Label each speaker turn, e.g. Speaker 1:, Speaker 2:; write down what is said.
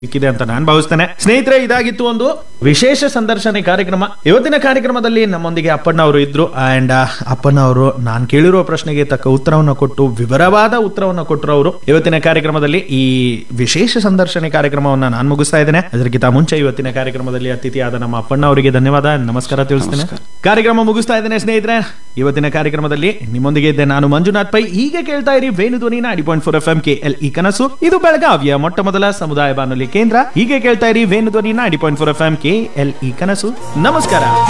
Speaker 1: ಸಿಕ್ಕಿದೆ ಅಂತ ನಾನು ಭಾವಿಸ್ತೇನೆ ಸ್ನೇಹಿತರೆ ಇದಾಗಿತ್ತು ಒಂದು ವಿಶೇಷ ಸಂದರ್ಶನ ಕಾರ್ಯಕ್ರಮ ಇವತ್ತಿನ ಕಾರ್ಯಕ್ರಮದಲ್ಲಿ ನಮ್ಮೊಂದಿಗೆ ಅಪ್ಪಣ್ಣ ಅವರು ಇದ್ರು ಅಂಡ್ ಅಪ್ಪಣ್ಣ ಅವರು ನಾನು ಕೇಳಿರೋ ಪ್ರಶ್ನೆಗೆ ತಕ್ಕ ಉತ್ತರವನ್ನು ಕೊಟ್ಟು ವಿವರವಾದ ಉತ್ತರವನ್ನು ಕೊಟ್ಟರು ಅವರು ಇವತ್ತಿನ ಕಾರ್ಯಕ್ರಮದಲ್ಲಿ ಈ ವಿಶೇಷ ಸಂದರ್ಶನ ಕಾರ್ಯಕ್ರಮವನ್ನ ನಾನು ಮುಗಿಸ್ತಾ ಇದ್ದೇನೆ ಅದಕ್ಕಿಂತ ಮುಂಚೆ ಇವತ್ತಿನ ಕಾರ್ಯಕ್ರಮದಲ್ಲಿ ಅತಿಥಿಯಾದ ನಮ್ಮ ಅಪ್ಪಣ್ಣ ಅವರಿಗೆ ಧನ್ಯವಾದ ನಮಸ್ಕಾರ ತಿಳಿಸ್ತೇನೆ ಕಾರ್ಯಕ್ರಮ ಮುಗಿಸ್ತಾ ಇದ್ದೇನೆ ಸ್ನೇಹಿತರೆ ಇವತ್ತಿನ ಕಾರ್ಯಕ್ರಮದಲ್ಲಿ ನಿಮ್ಮೊಂದಿಗೆ ಇದ್ದೆ ನಾನು ಮಂಜುನಾಥ್ ಪೈ ಈಗ ಕೇಳ್ತಾ ಇರಿ Venu Dhwani ninety point four F M K L ಈ ಕನಸು ಇದು ಬೆಳಗಾವಿಯ ಮೊಟ್ಟ ಮೊದಲ ಸಮುದಾಯ ಬಾನುಲಿ ಕೇಂದ್ರ ಹೀಗೆ ಕೇಳ್ತಾ ಇರಿ Venu Dhwani ninety point four F M K L ಈ ಕನಸು ನಮಸ್ಕಾರ